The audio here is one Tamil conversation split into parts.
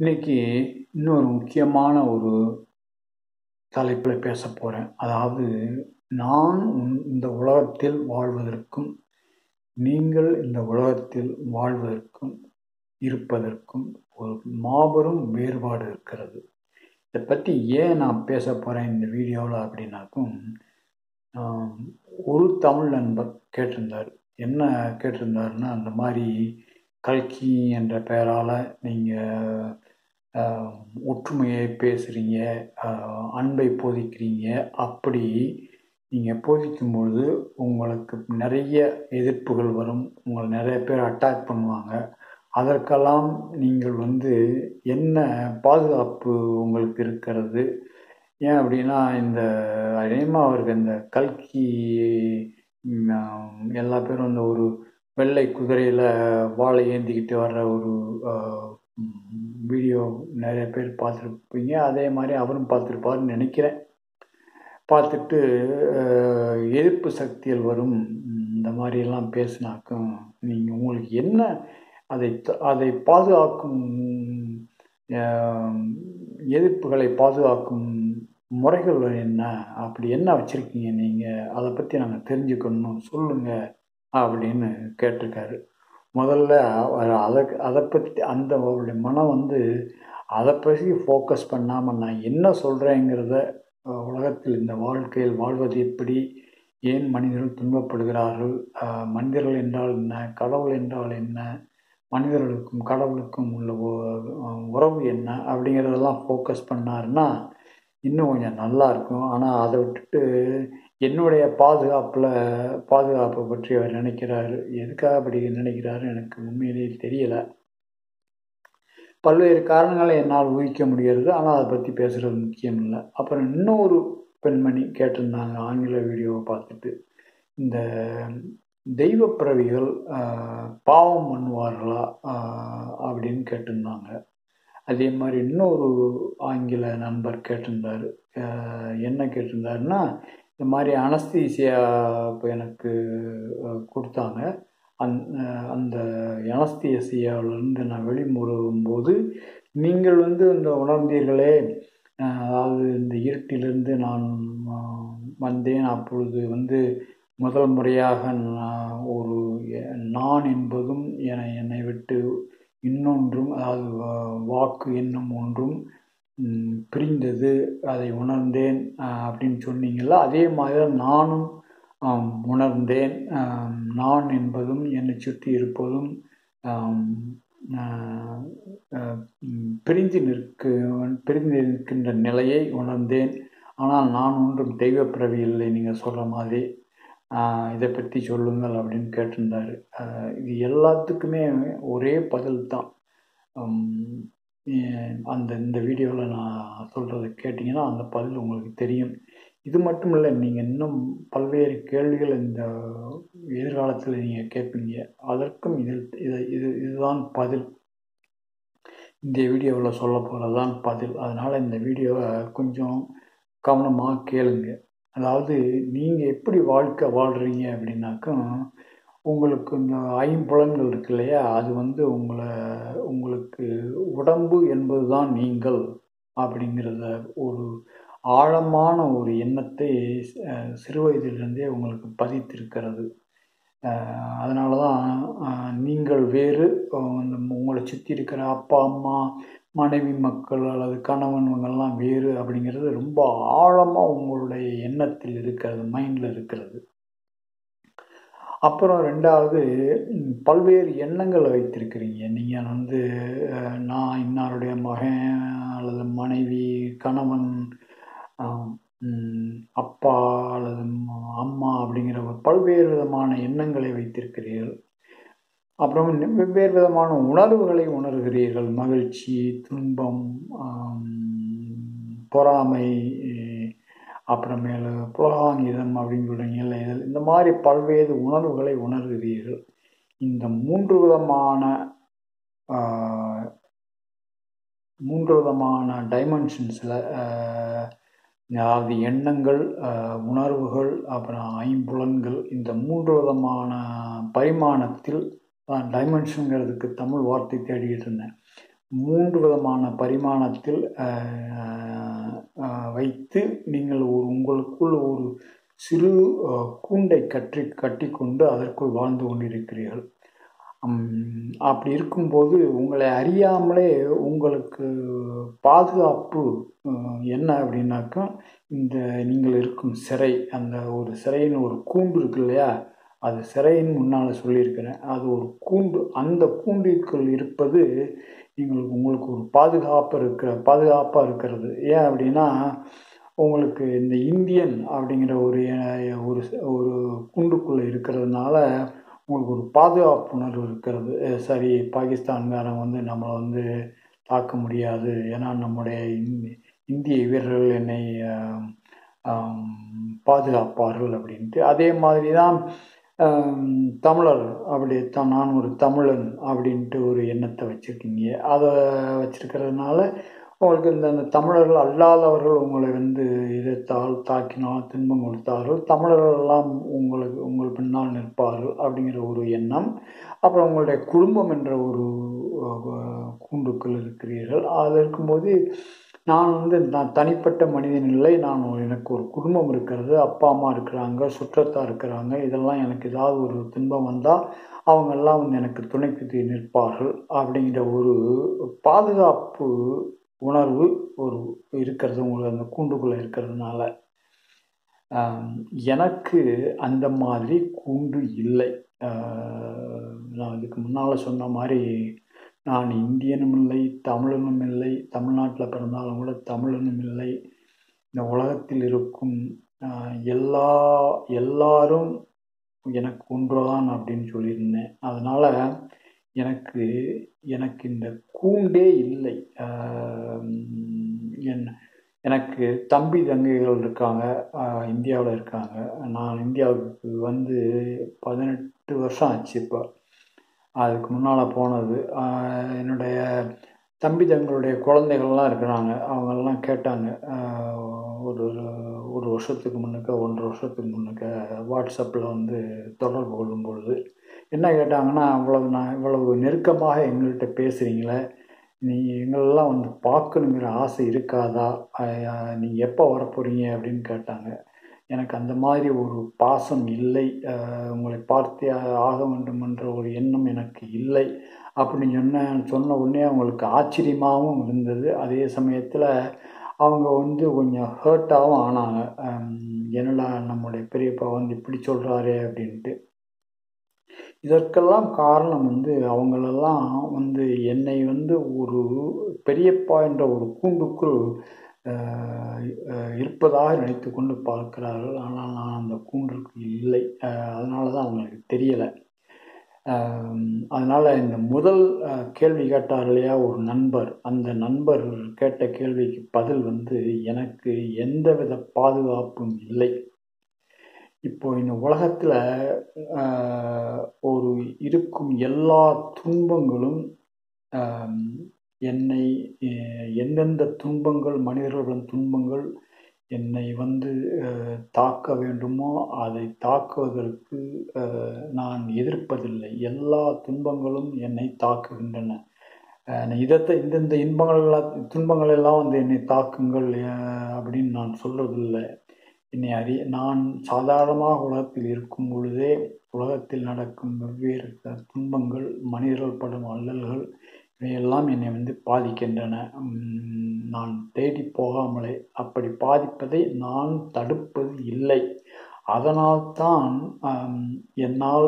இன்னைக்கு இன்னொரு முக்கியமான ஒரு தலைப்பில் பேச போகிறேன் அதாவது நான் உன்- இந்த உலகத்தில் வாழ்வதற்கும் நீங்கள் இந்த உலகத்தில் வாழ்வதற்கும் இருப்பதற்கும் ஒரு மாபெரும் வேறுபாடு இருக்கிறது இதை பற்றி ஏன் நான் பேச போகிறேன் இந்த வீடியோவில் அப்படின்னாக்கும் ஆம், ஒரு தமிழ் நண்பர் கேட்டிருந்தார் என்ன கேட்டிருந்தாருன்னா அந்த மாதிரி கல்கி என்ற பெயரால் நீங்கள் ஒற்றுமையை பேசுகிறீங்க அன்பை போதிக்கிறீங்க அப்படி நீங்கள் போதிக்கும்பொழுது உங்களுக்கு நிறைய எதிர்ப்புகள் வரும் உங்களை நிறைய பேர் அட்டாக் பண்ணுவாங்க அதற்கெல்லாம் நீங்கள் வந்து என்ன பாதுகாப்பு உங்களுக்கு இருக்கிறது ஏன் அப்படின்னா இந்த அதிகமாக அவருக்கு இந்த கல்கி ம், ஆம், எல்லா பேரும் இந்த ஒரு வெள்ளை குதிரையில் வாழை ஏந்திக்கிட்டு வர்ற ஒரு வீடியோ நிறைய பேர் பார்த்துருப்பீங்க அதே மாதிரி அவரும் பார்த்துருப்பாருன்னு நினைக்கிறேன் பார்த்துட்டு அஹ், எதிர்ப்பு சக்திகள் வரும் ம், இந்த மாதிரியெல்லாம் பேசினாக்கும் நீங்கள் உங்களுக்கு என்ன அதை த- அதை பாதுகாக்கும் அஹ், எதிர்ப்புகளை பாதுகாக்கும் முறைகள் என்ன அப்படி என்ன வச்சுருக்கீங்க நீங்கள் அதை பற்றி நாங்கள் தெரிஞ்சுக்கணும் சொல்லுங்கள் அப்படின்னு கேட்டிருக்காரு முதல்ல அவர் அதை அதை பற்றி அந்த அவருடைய மனம் வந்து அதை பற்றி ஃபோக்கஸ் பண்ணாமல் நான் என்ன சொல்கிறேங்கிறத உலகத்தில் இந்த வாழ்க்கையில் வாழ்வது எப்படி ஏன் மனிதர்கள் துன்பப்படுகிறார்கள் அஹ், மனிதர்கள் என்றால் என்ன கடவுள் என்றால் என்ன மனிதர்களுக்கும் கடவுளுக்கும் உள்ள உ- உறவு என்ன அப்படிங்கிறதெல்லாம் ஃபோக்கஸ் பண்ணாருன்னா இன்னும் கொஞ்சம் நல்லா இருக்கும் ஆனால் அதை விட்டுட்டு என்னுடைய பாதுகாப்பில் பாதுகாப்பை பற்றி அவர் நினைக்கிறாரு எதுக்காக அப்படி நினைக்கிறாரு எனக்கு உண்மையிலேயே தெரியலை பல்வேறு காரணங்களை என்னால் ஊகிக்க முடிகிறது ஆனால் அதை பற்றி பேசுகிறது முக்கியம் இல்லை அப்புறம் இன்னொரு பெண்மணி கேட்டிருந்தாங்க ஆங்கில வீடியோவை பார்த்துட்டு இந்த தெய்வ பிறவிகள் ஆஹ், பாவம் பண்ணுவார்களா ஆஹ், அப்படின்னு கேட்டிருந்தாங்க அதே மாதிரி இன்னொரு ஆங்கில நண்பர் கேட்டிருந்தார் ஆஹ், என்ன கேட்டிருந்தாருன்னா இந்த மாதிரி அனஸ்தீசியா இப்போ எனக்கு ஆஹ், கொடுத்தாங்க அந் ஆஹ், அந்த அனஸ்தீசியாவிலிருந்து நான் வெளிமுறும்போது நீங்கள் வந்து இந்த உணர்ந்தீர்களே ஆஹ், அதாவது இந்த இருட்டிலிருந்து நான் ஆஹ், வந்தேன் அப்பொழுது வந்து முதல் முறையாக நான் ஒரு எ- நான் என்பதும் என என்னை விட்டு இன்னொன்றும் அதாவது வா- வாக்கு என்னும் ஒன்றும் ம், பிரிந்தது அதை உணர்ந்தேன் ஆஹ், அப்படின்னு சொன்னீங்கல்ல அதே மாதிரி தான் நானும் ஆம், உணர்ந்தேன் ஆம், நான் என்பதும் என்னை சுற்றி இருப்பதும் ஆம், ஆஹ், ஆஹ், ம், பிரிந்து நிற்க பிரிந்து நிற்கின்ற நிலையை உணர்ந்தேன் ஆனால் நான் ஒன்றும் தெய்வ பிறவி இல்லை நீங்கள் சொல்கிற மாதிரி ஆஹ், இதை பற்றி சொல்லுங்கள் அப்படின்னு கேட்டிருந்தாரு ஆஹ், இது எல்லாத்துக்குமே ஒரே பதில் தான் உம், ஏ- அந்த இந்த வீடியோவில் நான் சொல்கிறத கேட்டிங்கன்னா அந்த பதில் உங்களுக்கு தெரியும் இது மட்டும் இல்லை நீங்கள் இன்னும் பல்வேறு கேள்விகள் இந்த எதிர்காலத்தில் நீங்கள் கேட்பீங்க அதற்கும் இதில் இது இது இதுதான் பதில் இந்த வீடியோவில் சொல்ல போகிறது தான் பதில் அதனால் இந்த வீடியோவை கொஞ்சம் கவனமாக கேளுங்க அதாவது நீங்கள் எப்படி வாழ்க்கை வாழ்கிறீங்க அப்படின்னாக்கா உங்களுக்கு இந்த ஐம்புலன்கள் இருக்கு இல்லையா அது வந்து உங்களை உங்களுக்கு உடம்பு என்பது தான் நீங்கள் அப்படிங்கிறத ஒரு ஆழமான ஒரு எண்ணத்தை அஹ், சிறு வயதிலிருந்தே உங்களுக்கு பதித்திருக்கிறது அஹ், அதனால தான் அஹ், நீங்கள் வேறு அஹ், இந்த உங்களை சுற்றி இருக்கிற அப்பா அம்மா மனைவி மக்கள் அல்லது கணவன் இவங்கெல்லாம் வேறு அப்படிங்கிறது ரொம்ப ஆழமாக உங்களுடைய எண்ணத்தில் இருக்கிறது மைண்டில் இருக்கிறது அப்புறம் ரெண்டாவது ம், பல்வேறு எண்ணங்களை வைத்திருக்கிறீங்க நீங்கள் வந்து அஹ், நான் இன்னாருடைய மகன் அல்லது மனைவி கணவன் ஆம், ம், அப்பா அல்லது ம- அம்மா அப்படிங்கிற ஒரு பல்வேறு விதமான எண்ணங்களை வைத்திருக்கிறீர்கள் அப்புறம் இன்னும் வெவ்வேறு விதமான உணர்வுகளை உணர்கிறீர்கள் மகிழ்ச்சி துன்பம் ஆம், பொறாமை அப்புறமேல புலகாங்கிதம் அப்படின்னு சொல்கிறீங்கல்ல இதில் இந்த மாதிரி பல்வேறு உணர்வுகளை உணர்கிறீர்கள் இந்த மூன்று விதமான ஆஹ், மூன்று விதமான டைமென்ஷன்ஸில் அதாவது எண்ணங்கள் ஆஹ், உணர்வுகள் அப்புறம் ஐம்புலன்கள் இந்த மூன்று விதமான பரிமாணத்தில் டைமென்ஷனுங்கிறதுக்கு தமிழ் வார்த்தை தேடிக்கிட்டு இருந்தேன் மூன்று விதமான பரிமாணத்தில் வைத்து நீங்கள் ஒரு உங்களுக்குள் ஒரு சிறு கூண்டை கற்றி கட்டிக்கொண்டு அதற்குள் வாழ்ந்து கொண்டிருக்கிறீர்கள் அப்படி இருக்கும்போது உங்களை அறியாமலே உங்களுக்கு பாதுகாப்பு என்ன அப்படின்னாக்கா இந்த நீங்கள் இருக்கும் சிறை அந்த ஒரு சிறையின் ஒரு கூண்டு இருக்கு இல்லையா அது சிறையின் முன்னால் சொல்லியிருக்கிறேன் அது ஒரு கூண்டு அந்த கூண்டிற்குள் இருப்பது எங்களுக்கு உங்களுக்கு ஒரு பாதுகாப்பு இருக்கிற பாதுகாப்பாக இருக்கிறது ஏன் அப்படின்னா உங்களுக்கு இந்த இந்தியன் அப்படிங்கிற ஒரு ஒரு ஒரு கூண்டுக்குள்ளே இருக்கிறதுனால உங்களுக்கு ஒரு பாதுகாப்பு உணர்வு இருக்கிறது சரி பாகிஸ்தான்காரன் வந்து நம்மளை வந்து தாக்க முடியாது ஏன்னா நம்முடைய இந்திய வீரர்கள் என்னை பாதுகாப்பார்கள் அப்படின்ட்டு அதே மாதிரி தான் தமிழர் அப்படி தான் நான் ஒரு தமிழன் அப்படின்ட்டு ஒரு எண்ணத்தை வச்சுருக்கீங்க அதை வச்சுருக்கிறதுனால உங்களுக்கு இந்த அந்த தமிழர்கள் அல்லாதவர்கள் உங்களை வந்து எதிர்த்தால் தாக்கினால் துன்பம் கொடுத்தார்கள் தமிழர்களெல்லாம் உங்களுக்கு உங்கள் பின்னால் நிற்பார்கள் அப்படிங்கிற ஒரு எண்ணம் அப்புறம் உங்களுடைய குடும்பம் என்ற ஒரு கூண்டுக்குள் இருக்கிறீர்கள் அது இருக்கும்போது நான் வந்து நான் தனிப்பட்ட மனிதன் இல்லை நான் எனக்கு ஒரு குடும்பம் இருக்கிறது அப்பா அம்மா இருக்கிறாங்க சுற்றத்தான் இருக்கிறாங்க இதெல்லாம் எனக்கு ஏதாவது ஒரு துன்பம் வந்தால் அவங்கெல்லாம் வந்து எனக்கு துணைக்கு நிற்பார்கள் அப்படிங்கிற ஒரு பாதுகாப்பு உணர்வு ஒரு இருக்கிறது உங்களுக்கு அந்த கூண்டுக்குள்ளே இருக்கிறதுனால எனக்கு அந்த மாதிரி கூண்டு இல்லை நான் இதுக்கு முன்னால் சொன்ன மாதிரி நான் இந்தியனும் இல்லை தமிழனும் இல்லை தமிழ்நாட்டில் பிறந்தாலும் கூட தமிழனும் இல்லை இந்த உலகத்தில் இருக்கும் எல்லா எல்லாரும் எனக்கு ஒன்றுதான் அப்படின்னு சொல்லியிருந்தேன் அதனால் எனக்கு எனக்கு இந்த கூண்டே இல்லை என் எனக்கு தம்பி தங்கைகள் இருக்காங்க இந்தியாவில் இருக்காங்க நான் இந்தியாவுக்கு வந்து பதினெட்டு வருஷம் ஆச்சு இப்போ அதுக்கு முன்னால் போனது என்னுடைய தம்பி தங்களுடைய குழந்தைகள்லாம் இருக்கிறாங்க அவங்கெல்லாம் கேட்டாங்க ஒரு ஒரு வருஷத்துக்கு முன்னுக்க ஒன்றரை வருஷத்துக்கு முன்னுக்க வாட்ஸ்அப்பில் வந்து தொடர்பு கொள்ளும் பொழுது என்ன கேட்டாங்கன்னா அவ்வளவு நான் இவ்வளவு நெருக்கமாக எங்கள்கிட்ட பேசுகிறீங்களே நீ எங்களெல்லாம் வந்து பார்க்கணுங்கிற ஆசை இருக்காதா நீங்கள் எப்போ வரப்போகிறீங்க அப்படின்னு கேட்டாங்க எனக்கு அந்த மாதிரி ஒரு பாசம் இல்லை உங்களை பார்த்தே ஆக வேண்டும் என்ற ஒரு எண்ணம் எனக்கு இல்லை அப்படின்னு சொன்ன சொன்ன உடனே அவங்களுக்கு ஆச்சரியமாகவும் இருந்தது அதே சமயத்தில் அவங்க வந்து கொஞ்சம் ஹர்ட்டாகவும் ஆனாங்க என்னடா நம்முடைய பெரியப்பா வந்து இப்படி சொல்கிறாரே அப்படின்ட்டு இதற்கெல்லாம் காரணம் வந்து அவங்களெல்லாம் வந்து என்னை வந்து ஒரு பெரியப்பா என்ற ஒரு கூண்டுக்குள் இருப்பதாக நினைத்து கொண்டு பார்க்கிறார்கள் ஆனால் நான் அந்த கூண்டுக்கு இல்லை அதனால தான் அவங்களுக்கு தெரியலை அதனால் இந்த முதல் கேள்வி கேட்டார் இல்லையா ஒரு நண்பர் அந்த நண்பர் கேட்ட கேள்விக்கு பதில் வந்து எனக்கு எந்தவித பாதுகாப்பும் இல்லை இப்போ இந்த உலகத்தில் ஒரு இருக்கும் எல்லா துன்பங்களும் என்னை எந்தெந்த துன்பங்கள் மனிதர்களின் துன்பங்கள் என்னை வந்து தாக்க வேண்டுமோ அதை தாக்குவதற்கு நான் எதிர்ப்பதில்லை எல்லா துன்பங்களும் என்னை தாக்குகின்றன இதத்தை இந்தந்த இன்பங்கள் எல்லாம் துன்பங்கள் எல்லாம் வந்து என்னை தாக்குங்கள் அப்படின்னு நான் சொல்றதில்லை என்னை அறி நான் சாதாரணமாக உலகத்தில் இருக்கும் பொழுதே உலகத்தில் நடக்கும் வெவ்வேறு துன்பங்கள் மனிதர்கள் படும் அல்லல்கள் இவையெல்லாம் என்னை வந்து பாதிக்கின்றன நான் தேடி போகாமலே அப்படி பாதிப்பதை நான் தடுப்பது இல்லை அதனால்தான் என்னால்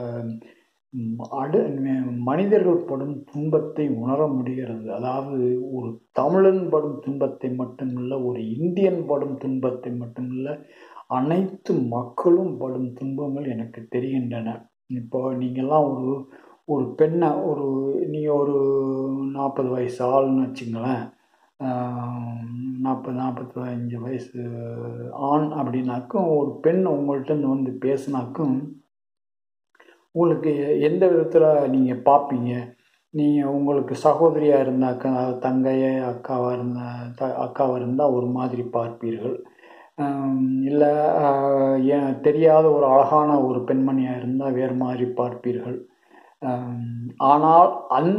அடு மனிதர்கள் படும் துன்பத்தை உணர முடிகிறது அதாவது ஒரு தமிழன் படும் துன்பத்தை மட்டுமில்ல ஒரு இந்தியன் படும் துன்பத்தை மட்டுமில்ல அனைத்து மக்களும் படும் துன்பங்கள் எனக்கு தெரிகின்றன இப்போ நீங்கள்லாம் ஒரு ஒரு பெண்ணை ஒரு நீங்கள் ஒரு நாற்பது வயசு ஆள்னு வச்சுங்களேன் நாற்பது நாற்பத்தி அஞ்சு வயசு ஆண் அப்படின்னாக்கும் ஒரு பெண் உங்கள்கிட்ட வந்து பேசினாக்கும் உங்களுக்கு எந்த விதத்தில் நீங்கள் பார்ப்பீங்க நீங்கள் உங்களுக்கு சகோதரியாக இருந்தாக்கா தங்கைய அக்காவாக இருந்தா த அக்காவாக இருந்தால் ஒரு மாதிரி பார்ப்பீர்கள் இல்லை ஏன் தெரியாத ஒரு அழகான ஒரு பெண்மணியாக இருந்தால் வேறு மாதிரி பார்ப்பீர்கள் ஆனால் அந்த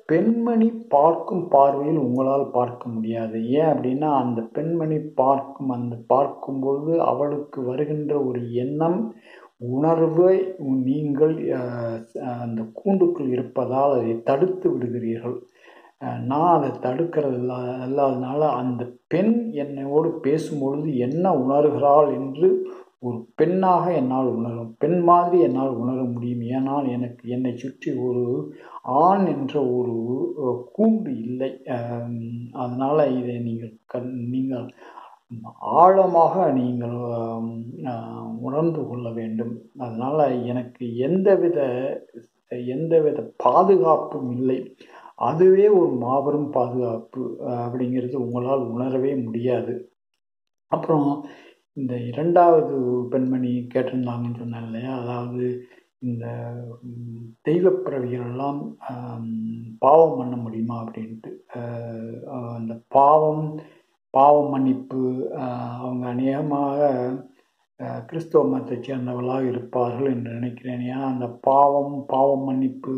பெண்மணி பார்க்கும் பார்வையில் உங்களால் பார்க்க முடியாது ஏன் அப்படின்னா அந்த பெண்மணி பார்க்கும் அந்த பார்க்கும் பொழுது அவளுக்கு வருகின்ற ஒரு எண்ணம் உணர்வை நீங்கள் அந்த கூண்டுக்குள் இருப்பதால் அதை தடுத்து விடுகிறீர்கள் நான் அதை தடுக்கிறது இல்லா இல்லாதனால அந்த பெண் என்னோடு பேசும்பொழுது என்ன உணர்கிறாள் என்று ஒரு பெண்ணாக என்னால் உணரும் பெண் மாதிரி என்னால் உணர முடியும் ஏனால் எனக்கு என்னை சுற்றி ஒரு ஆண் என்ற ஒரு கூண்டு இல்லை அதனால் இதை நீங்கள் கண் நீங்கள் ஆழமாக நீங்கள் உணர்ந்து கொள்ள வேண்டும் அதனால் எனக்கு எந்தவித எந்தவித பாதுகாப்பும் இல்லை அதுவே ஒரு மாபெரும் பாதுகாப்பு அப்படிங்கிறது உங்களால் உணரவே முடியாது அப்புறம் இந்த இரண்டாவது பெண்மணி கேட்டிருந்தாங்கன்னு சொன்னேன் இல்லையா அதாவது இந்த தெய்வப்பிறவிகளெல்லாம் பாவம் பண்ண முடியுமா அப்படின்ட்டு அந்த பாவம் பாவம் மன்னிப்பு அவங்க அநேகமாக கிறிஸ்தவ மதத்தை சேர்ந்தவர்களாக இருப்பார்கள் என்று நினைக்கிறேன் ஏன்னா அந்த பாவம் பாவம் மன்னிப்பு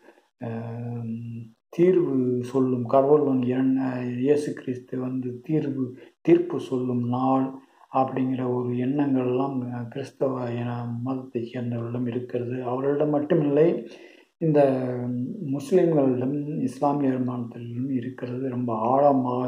தீர்வு சொல்லும் கடவுள் வந்து இயேசு கிறிஸ்து வந்து தீர்வு தீர்ப்பு சொல்லும் நாள் அப்படிங்கிற ஒரு எண்ணங்கள்லாம் கிறிஸ்தவ மதத்தை சேர்ந்தவர்களிடம் இருக்கிறது அவர்களிடம் மட்டுமில்லை இந்த முஸ்லிம்களிடம் இஸ்லாமியர் மதத்திலும் இருக்கிறது ரொம்ப ஆழமாக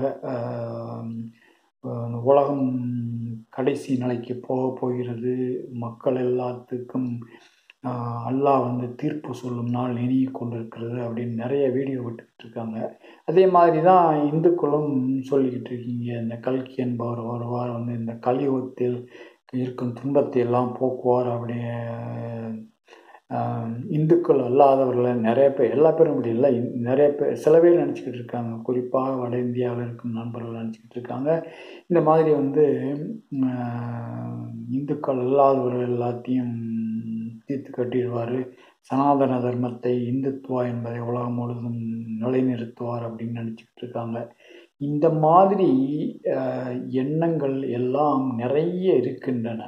உலகம் கடைசி நிலைக்கு போக போகிறது மக்கள் எல்லாத்துக்கும் அல்லாஹ் வந்து தீர்ப்பு சொல்லும் நாள் நெருங்கி கொண்டிருக்கிறது அப்படின்னு நிறைய வீடியோ விட்டுக்கிட்டு இருக்காங்க அதே மாதிரி தான் இந்துக்களும் சொல்லிக்கிட்டு இருக்கீங்க இந்த கல்கி என்பவர் வருவார் வந்து இந்த கலியுகத்தில் இருக்கும் துன்பத்தை எல்லாம் போக்குவார் அப்படி இந்துக்கள் அல்லாதவர்களை நிறைய பேர் எல்லா பேரும் அப்படி இல்லை நிறைய பேர் சில பேர் நினச்சிக்கிட்டு இருக்காங்க குறிப்பாக வட இந்தியாவில் இருக்கும் நண்பர்கள் நினச்சிக்கிட்டு இருக்காங்க இந்த மாதிரி வந்து இந்துக்கள் அல்லாதவர்கள் எல்லாத்தையும் தீர்த்து கட்டிடுவார் சனாதன தர்மத்தை இந்துத்துவா என்பதை உலகம் முழுதும் நிலைநிறுத்துவார் அப்படின்னு நினச்சிக்கிட்டு இருக்காங்க இந்த மாதிரி எண்ணங்கள் எல்லாம் நிறைய இருக்கின்றன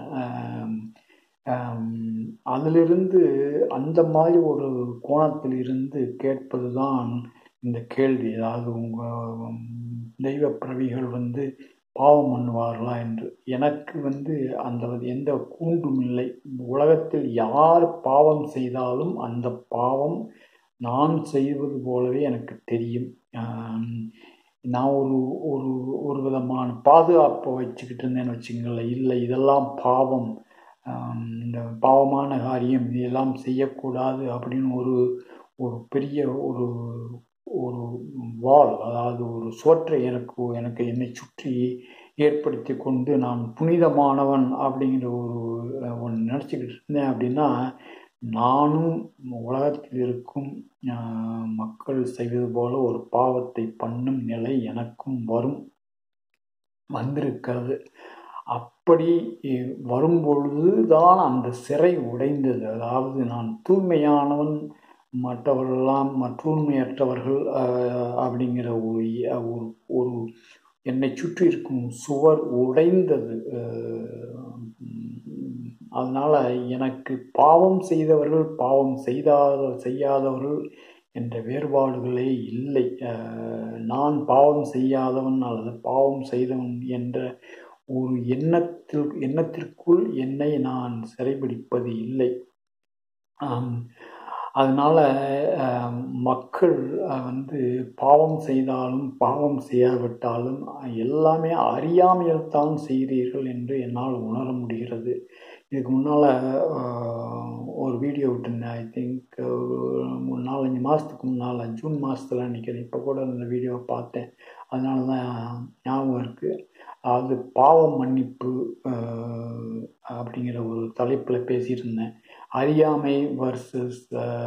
அதிலிருந்து அந்த மாதிரி ஒரு கோணத்தில் இருந்து கேட்பது தான் இந்த கேள்வி அதாவது உங்கள் தெய்வ பிறவிகள் வந்து பாவம் பண்ணுவார்களா என்று எனக்கு வந்து அந்த எந்த கூண்டும் இல்லை உலகத்தில் யார் பாவம் செய்தாலும் அந்த பாவம் நான் செய்வது போலவே எனக்கு தெரியும் நான் ஒரு ஒரு ஒரு விதமான பாதுகாப்பை வச்சுக்கிட்டு இருந்தேன்னு வச்சுங்களேன் இல்லை இதெல்லாம் பாவம் இந்த பாவமான காரியம் இதெல்லாம் செய்யக்கூடாது அப்படின்னு ஒரு ஒரு பெரிய ஒரு ஒரு வால் அதாவது ஒரு சோற்றை எனக்கு எனக்கு என்னை சுற்றி ஏற்படுத்தி கொண்டு நான் புனிதமானவன் அப்படிங்கிற ஒரு ஒன்று நினச்சிக்கிட்டு இருந்தேன் அப்படின்னா நானும் உலகத்தில் இருக்கும் மக்கள் செய்வது போல ஒரு பாவத்தை பண்ணும் நிலை எனக்கும் வரும் வந்திருக்கிறது அப்படி வரும்பொழுது தான் அந்த சிறை உடைந்தது அதாவது நான் தூய்மையானவன் மற்றவர்களெல்லாம் தூய்மையற்றவர்கள் அப்படிங்கிற ஒரு ஒரு ஒரு என்னை சுற்றி இருக்கும் சுவர் உடைந்தது அதனால் எனக்கு பாவம் செய்தவர்கள் பாவம் செய்தாத செய்யாதவர்கள் என்ற வேறுபாடுகளே இல்லை நான் பாவம் செய்யாதவன் அல்லது பாவம் செய்தவன் என்ற ஒரு எண்ணத்தில் எண்ணத்திற்குள் என்னை நான் சிறைபிடிப்பது இல்லை அதனால் மக்கள் வந்து பாவம் செய்தாலும் பாவம் செய்யாவிட்டாலும் எல்லாமே அறியாமையில் தான் செய்கிறீர்கள் என்று என்னால் உணர முடிகிறது இதுக்கு முன்னால் ஒரு வீடியோ விட்டுருந்தேன் ஐ திங்க் ஒரு மூணு நாலஞ்சு மாதத்துக்கு முன்னால் ஜூன் மாதத்தில் நினைக்கிறேன் இப்போ கூட அந்த வீடியோவை பார்த்தேன் அதனால தான் ஞாபகம் இருக்குது அது பாவம் மன்னிப்பு அப்படிங்கிற ஒரு தலைப்பில் பேசியிருந்தேன் அறியாமை வர்சஸ்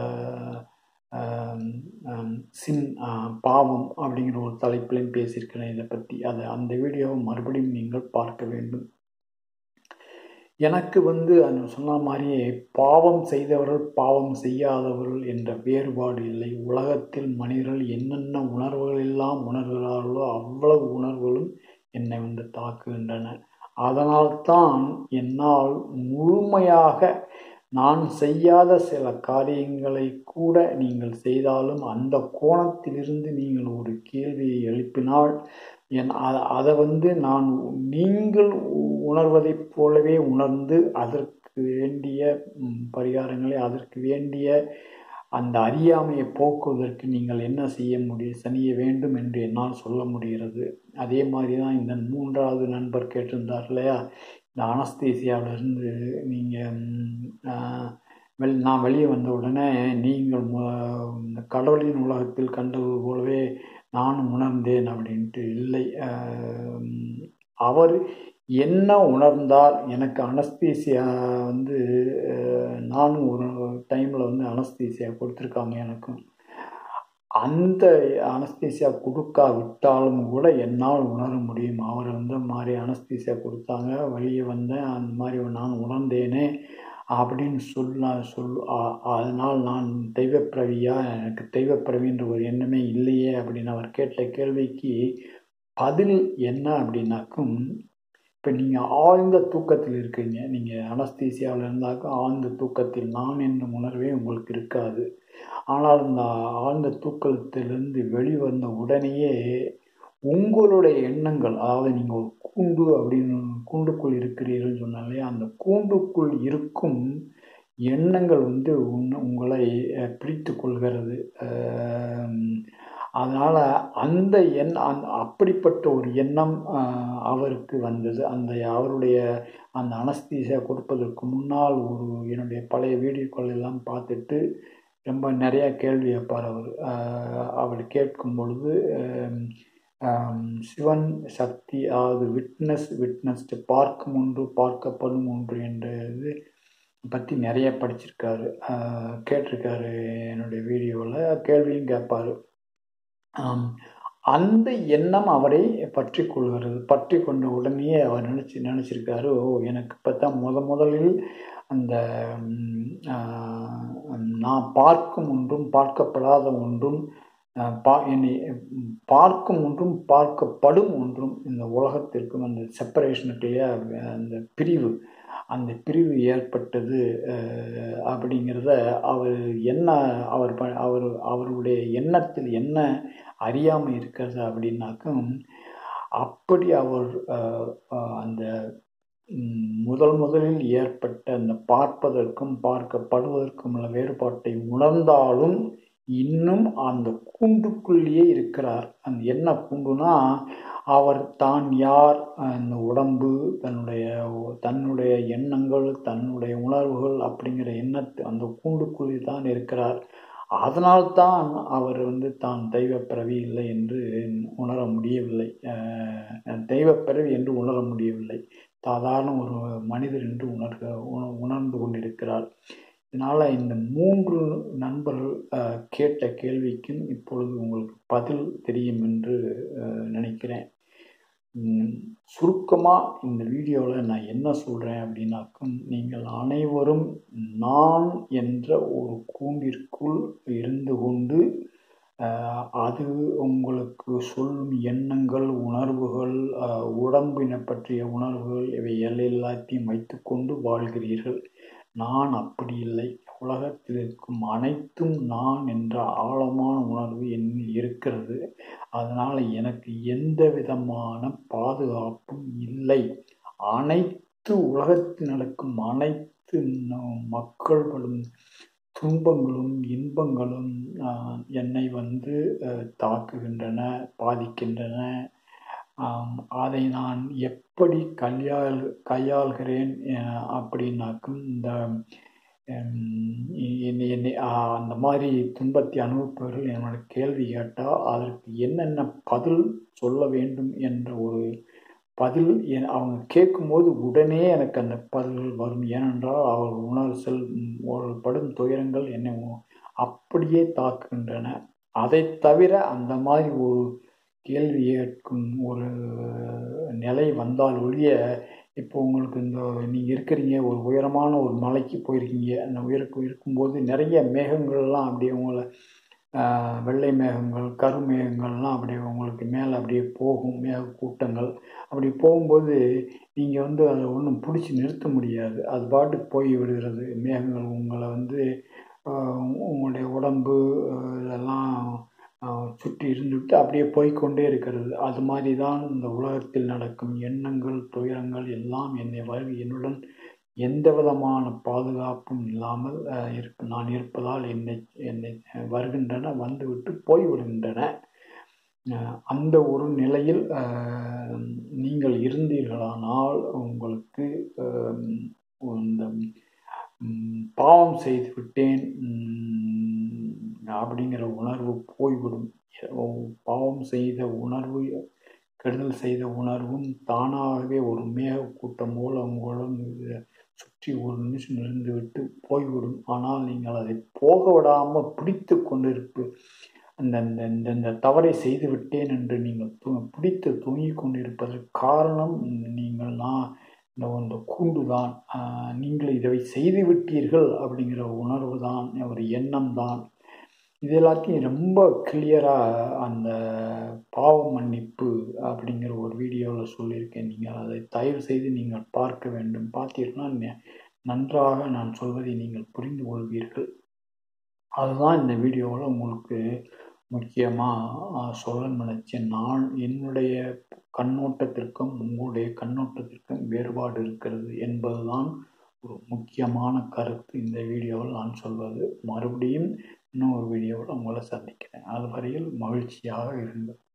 சின் பாவம் அப்படிங்கிற ஒரு தலைப்பிலையும் பேசியிருக்கிறேன் இதை பற்றி அதை அந்த வீடியோவை மறுபடியும் நீங்கள் பார்க்க வேண்டும் எனக்கு வந்து அந்த சொன்ன மாதிரியே பாவம் செய்தவர்கள் பாவம் செய்யாதவர்கள் என்ற வேறுபாடு இல்லை உலகத்தில் மனிதர்கள் என்னென்ன உணர்வுகள் எல்லாம் உணர்கிறார்களோ அவ்வளவு உணர்வுகளும் என்னை வந்து தாக்குகின்றன அதனால்தான் என்னால் முழுமையாக நான் செய்யாத சில காரியங்களை கூட நீங்கள் செய்தாலும் அந்த கோணத்திலிருந்து நீங்கள் ஒரு கேள்வியை எழுப்பினால் என் அதை வந்து நான் நீங்கள் உணர்வதைப் போலவே உணர்ந்து அதற்கு வேண்டிய பரிகாரங்களை அதற்கு வேண்டிய அந்த அறியாமையை போக்குவதற்கு நீங்கள் என்ன செய்ய முடியும் செய்ய வேண்டும் என்று என்னால் சொல்ல முடிகிறது அதே மாதிரி தான் இந்த மூன்றாவது நண்பர் கேட்டிருந்தார் இல்லையா இந்த அனஸ்தீசியாவிலிருந்து நீங்கள் வெள் நான் வெளியே வந்த உடனே நீங்கள் இந்த கடவுளின் உலகத்தில் கண்டது போலவே நானும் உணர்ந்தேன் அப்படின்ட்டு இல்லை அவர் என்ன உணர்ந்தால் எனக்கு அனஸ்தீசியா வந்து நானும் ஒரு டைமில் வந்து அனஸ்தீசியா கொடுத்துருக்காங்க எனக்கும் அந்த அனஸ்தீசியா கொடுக்காவிட்டாலும் கூட என்னால் உணர முடியும் அவர் வந்து மாதிரி அனஸ்தீசியா கொடுத்தாங்க வெளியே வந்தேன் அந்த மாதிரி நான் உணர்ந்தேனே அப்படின்னு சொல்ல சொல் அதனால் நான் தெய்வப்பிரவியா எனக்கு தெய்வப்பிரவின்ற ஒரு எண்ணமே இல்லையே அப்படின்னு அவர் கேட்ட கேள்விக்கு பதில் என்ன அப்படின்னாக்கும் இப்போ நீங்கள் ஆழ்ந்த தூக்கத்தில் இருக்கீங்க நீங்கள் அனஸ்தீசியாவில் இருந்தாக்கும் ஆழ்ந்த தூக்கத்தில் நான் என்னும் உணர்வே உங்களுக்கு இருக்காது ஆனால் இந்த ஆழ்ந்த தூக்கத்திலிருந்து வெளிவந்த உடனேயே உங்களுடைய எண்ணங்கள் அதாவது நீங்கள் ஒரு கூண்டு அப்படின்னு கூண்டுக்குள் இருக்கிறீர்கள் சொன்னாலே இல்லையா அந்த கூண்டுக்குள் இருக்கும் எண்ணங்கள் வந்து உங்களை பிடித்து கொள்கிறது அதனால் அந்த எண் அந் அப்படிப்பட்ட ஒரு எண்ணம் அவருக்கு வந்தது அந்த அவருடைய அந்த அனஸ்தீசியா கொடுப்பதற்கு முன்னால் ஒரு என்னுடைய பழைய வீடியோக்கள் எல்லாம் பார்த்துட்டு ரொம்ப நிறையா கேள்வி வைப்பார் அவர் அவர் கேட்கும் பொழுது சிவன் சக்தி அதாவது விட்னஸ் விட்னஸ்டு பார்க்கும் ஒன்று பார்க்கப்படும் ஒன்று என்ற இது பற்றி நிறைய படிச்சிருக்காரு கேட்டிருக்காரு என்னுடைய வீடியோவில் கேள்வியும் கேட்பார் அந்த எண்ணம் அவரை பற்றி கொள்கிறது பற்றி கொண்ட உடனே அவர் நினச்சி நினச்சிருக்காரு ஓ எனக்கு இப்போ தான் முத முதலில் அந்த நான் பார்க்கும் ஒன்றும் பார்க்கப்படாத ஒன்றும் பா என்னை பார்க்கும் ஒன்றும் பார்க்கப்படும் ஒன்றும் இந்த உலகத்திற்கும் அந்த செப்பரேஷனுக்குள்ளேயே அந்த பிரிவு அந்த பிரிவு ஏற்பட்டது அப்படிங்கிறத அவர் என்ன அவர் அவர் அவருடைய எண்ணத்தில் என்ன அறியாமல் இருக்கிறது அப்படின்னாக்கும் அப்படி அவர் அந்த முதல் முதலில் ஏற்பட்ட அந்த பார்ப்பதற்கும் பார்க்கப்படுவதற்கும் உள்ள வேறுபாட்டை உணர்ந்தாலும் இன்னும் அந்த கூண்டுக்குள்ளேயே இருக்கிறார் அந்த என்ன கூண்டுனா அவர் தான் யார் அந்த உடம்பு தன்னுடைய தன்னுடைய எண்ணங்கள் தன்னுடைய உணர்வுகள் அப்படிங்கிற எண்ணத்து அந்த கூண்டுக்குள்ளே தான் இருக்கிறார் அதனால்தான் அவர் வந்து தான் தெய்வப்பிறவி இல்லை என்று உணர முடியவில்லை தெய்வப்பிறவி என்று உணர முடியவில்லை சாதாரண ஒரு மனிதர் என்று உணர்க உணர்ந்து கொண்டிருக்கிறார் இதனால் இந்த மூன்று நண்பர்கள் கேட்ட கேள்விக்கும் இப்பொழுது உங்களுக்கு பதில் தெரியும் என்று நினைக்கிறேன் சுருக்கமாக இந்த வீடியோவில் நான் என்ன சொல்கிறேன் அப்படின்னாக்கும் நீங்கள் அனைவரும் நான் என்ற ஒரு கூண்டிற்குள் இருந்து கொண்டு அது உங்களுக்கு சொல்லும் எண்ணங்கள் உணர்வுகள் உடம்பினை பற்றிய உணர்வுகள் இவை எல்லாத்தையும் வைத்துக்கொண்டு வாழ்கிறீர்கள் நான் அப்படி இல்லை உலகத்தில் இருக்கும் அனைத்தும் நான் என்ற ஆழமான உணர்வு என்னில் இருக்கிறது அதனால் எனக்கு எந்த விதமான பாதுகாப்பும் இல்லை அனைத்து உலகத்தில் நடக்கும் அனைத்து மக்கள்களும் துன்பங்களும் இன்பங்களும் என்னை வந்து தாக்குகின்றன பாதிக்கின்றன அதை நான் எப்படி கையாள் கையாள்கிறேன் அப்படின்னாக்கும் இந்த என்னை என்னை அந்த மாதிரி துன்பத்தை அனுபவிப்பவர்கள் என்னோட கேள்வி கேட்டால் அதற்கு என்னென்ன பதில் சொல்ல வேண்டும் என்ற ஒரு பதில் அவங்க கேட்கும்போது உடனே எனக்கு அந்த பதில்கள் வரும் ஏனென்றால் அவர்கள் உணர்சல் அவர்கள் படும் துயரங்கள் என்னை அப்படியே தாக்குகின்றன அதை தவிர அந்த மாதிரி ஒரு கேள்வி கேட்கும் ஒரு நிலை வந்தால் ஒழிய இப்போ உங்களுக்கு இந்த நீங்கள் இருக்கிறீங்க ஒரு உயரமான ஒரு மலைக்கு போயிருக்கீங்க அந்த உயருக்கு இருக்கும்போது நிறைய மேகங்கள்லாம் அப்படியே உங்களை வெள்ளை மேகங்கள் கருமேகங்கள்லாம் அப்படியே உங்களுக்கு மேலே அப்படியே போகும் மேக கூட்டங்கள் அப்படி போகும்போது நீங்கள் வந்து அதை ஒன்றும் பிடிச்சி நிறுத்த முடியாது அது பாட்டுக்கு போய் விடுகிறது மேகங்கள் உங்களை வந்து உங்களுடைய உடம்பு இதெல்லாம் சுற்றி இருந்துவிட்டு அப்படியே போய்கொண்டே இருக்கிறது அது மாதிரி தான் இந்த உலகத்தில் நடக்கும் எண்ணங்கள் துயரங்கள் எல்லாம் என்னை வரு என்னுடன் எந்த விதமான பாதுகாப்பும் இல்லாமல் இருப்பு நான் இருப்பதால் என்னை என்னை வருகின்றன வந்துவிட்டு போய்விடுகின்றன அந்த ஒரு நிலையில் நீங்கள் இருந்தீர்களானால் உங்களுக்கு இந்த பாவம் செய்து விட்டேன் அப்படிங்கிற உணர்வு போய்விடும் பாவம் செய்த உணர்வு கெடுதல் செய்த உணர்வும் தானாகவே ஒரு மேக கூட்டம் போல் உங்களுடன் சுற்றி ஒரு நிமிஷம் இருந்துவிட்டு போய்விடும் ஆனால் நீங்கள் அதை போக விடாமல் பிடித்து கொண்டிருப்பு அந்த இந்த இந்த இந்த தவறை செய்து விட்டேன் என்று நீங்கள் து பிடித்து தூங்கிக் கொண்டிருப்பதற்கு காரணம் நீங்கள் நான் இந்த இந்த கூண்டு தான் நீங்கள் இதை செய்து விட்டீர்கள் அப்படிங்கிற உணர்வு தான் ஒரு எண்ணம் தான் இது எல்லாத்தையும் ரொம்ப கிளியராக அந்த பாவ மன்னிப்பு அப்படிங்கிற ஒரு வீடியோவில் சொல்லியிருக்கேன் நீங்கள் அதை தயவு செய்து நீங்கள் பார்க்க வேண்டும் பார்த்தீர்கள்னா நன்றாக நான் சொல்வதை நீங்கள் புரிந்து கொள்வீர்கள் அதுதான் இந்த வீடியோவில் உங்களுக்கு முக்கியமாக சொல்ல நினச்சேன் நான் என்னுடைய கண்ணோட்டத்திற்கும் உங்களுடைய கண்ணோட்டத்திற்கும் வேறுபாடு இருக்கிறது என்பதுதான் ஒரு முக்கியமான கருத்து இந்த வீடியோவில் நான் சொல்வது மறுபடியும் இன்னும் ஒரு வீடியோவில் உங்களை சந்திக்கிறேன் அது வரையில் மகிழ்ச்சியாக இருங்கள்